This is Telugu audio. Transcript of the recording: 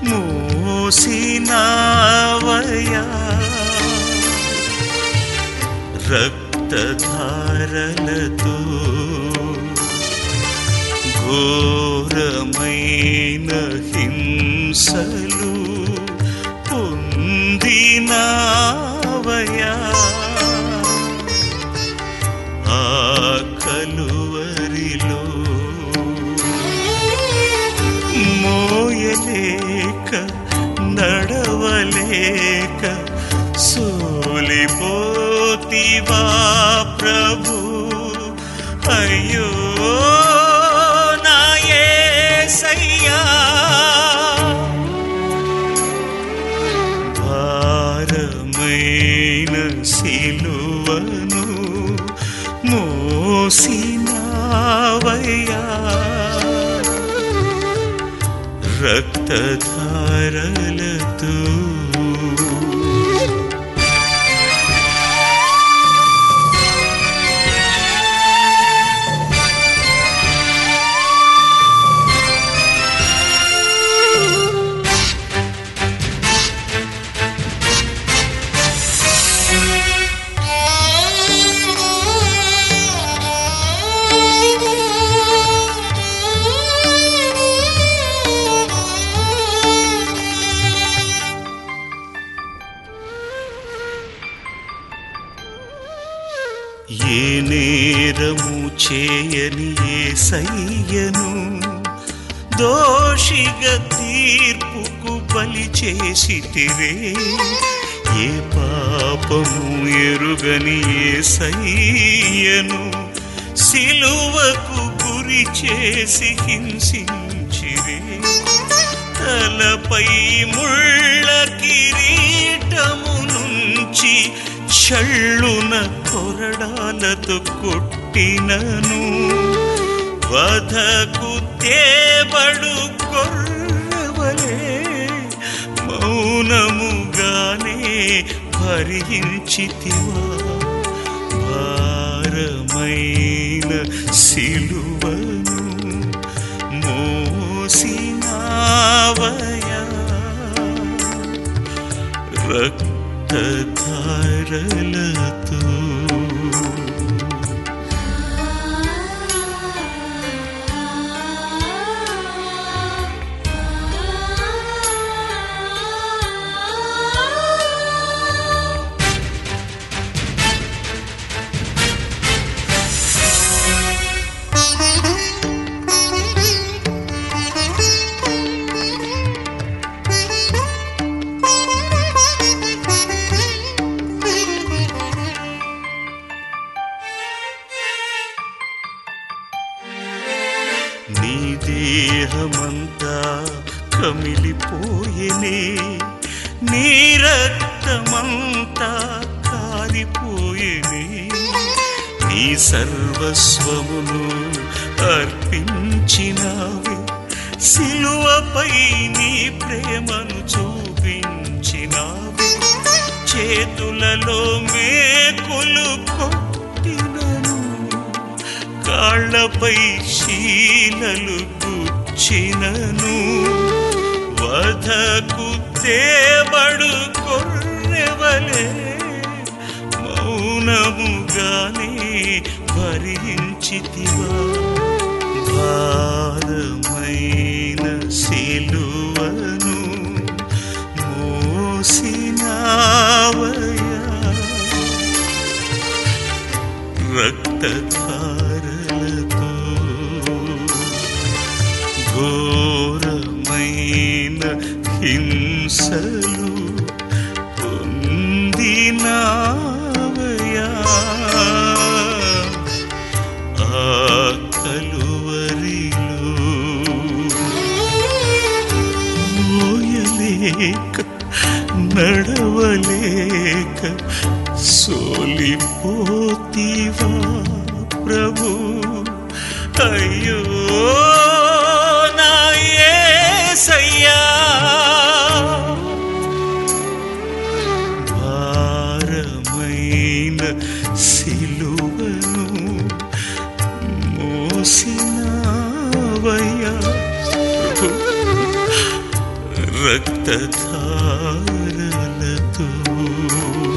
మోసినావయా రక్తధారలతో ఘోరమైన హింసలు పొందినావయా ఆ కలువరిలో మోయలేక నడవలేక సోలిపోతివా ప్రభు అయ్యో నా యేసయ్యా భారమైన సిలువను మోసినావయ్యా రక్తధారలతో ఏ నేరము చేయని ఏ సయ్యను దోషిగా తీర్పుకు బలి చేసి తిరే ఏ పాపము ఎరుగని ఏ సయ్యను సిలువకు గురి చేసి హింసించిరే తలపై ముళ్ళ కిరీటము నుంచి చళ్ళున కొరడాలతో కొట్టినను వధకు తేబడు కొర్రవలే మౌనముగానే భరించితివా భారమైన సిలువను మోసినావయా రక్తధారలతో నీ దేహమంతా కమిలిపోయేనే నీ రక్తమంతా కారిపోయేనే నీ సర్వస్వమును అర్పించినావే సిలువపై నీ ప్రేమను చూపించినావే చేతులలో మేకులు కొట్టినను కాళ్ళపై శీలలు గుచ్చినను వధకు తేబడు కొర్రెవలే మౌనముగానే భరించితివా భారమైన సిలువను మోసినావయా రక్తధారలతో ఘోరమైన హింసలు పొందినావయా ఆ కలువరిలో మోయలేక నడవలేక సోలిపోతీవా ప్రభు అయ్యో నా యేసయ్యా భారమైన సిలువను మోసినావయ్యా ప్రభు రక్తధారలతో